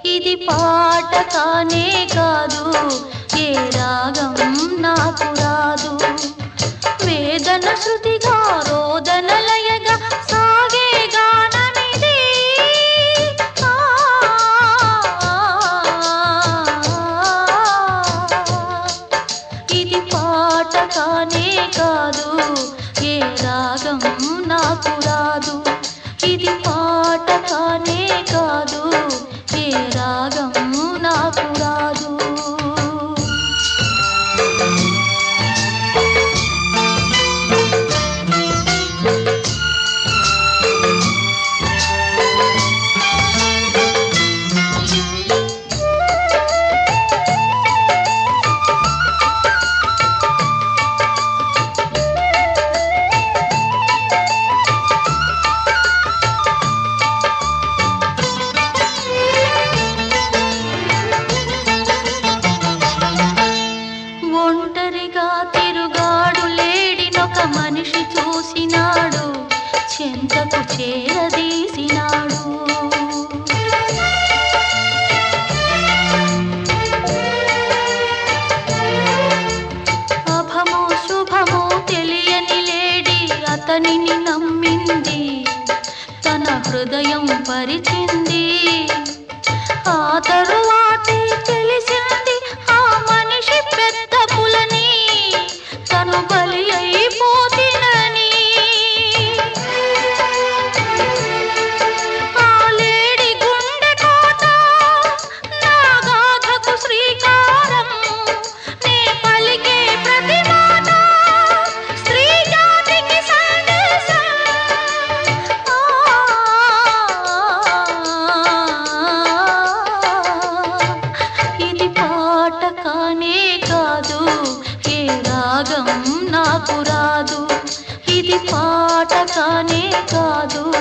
ఇది పాట కానే కాదు ఏ రాగం నాకు రాదు వేదన శృతిగా రోదన లయగా సాగే గానమిది ఆ, ఇది పాట కానే కాదు ఏ రాగం నాకు రాదు ఇది పాట కానే కాదు ఏ రాగం నాకు రాదు ఒంటరిగా తిరుగాడు లేడినొక మనిషి చూసినాడు చెంతకు చేరదీసినాడు అభమో శుభమో తెలియని లేడి అతనిని నమ్మింది తన హృదయం పరిచింది ఆ తరువాతే తెలిసింది ఆ మనిషి పెద్ద పులని తను బలి అయిపోతినని ఆ లేడి గుండె కోట నా గాథకు శ్రీకారం నే పలికే ప్రతి మాట స్త్రీ జాతికి సందేశం ఇది పాట కానే కాదు ఏ రాగం నాకు రాదు ఇది పాట కానే కాదు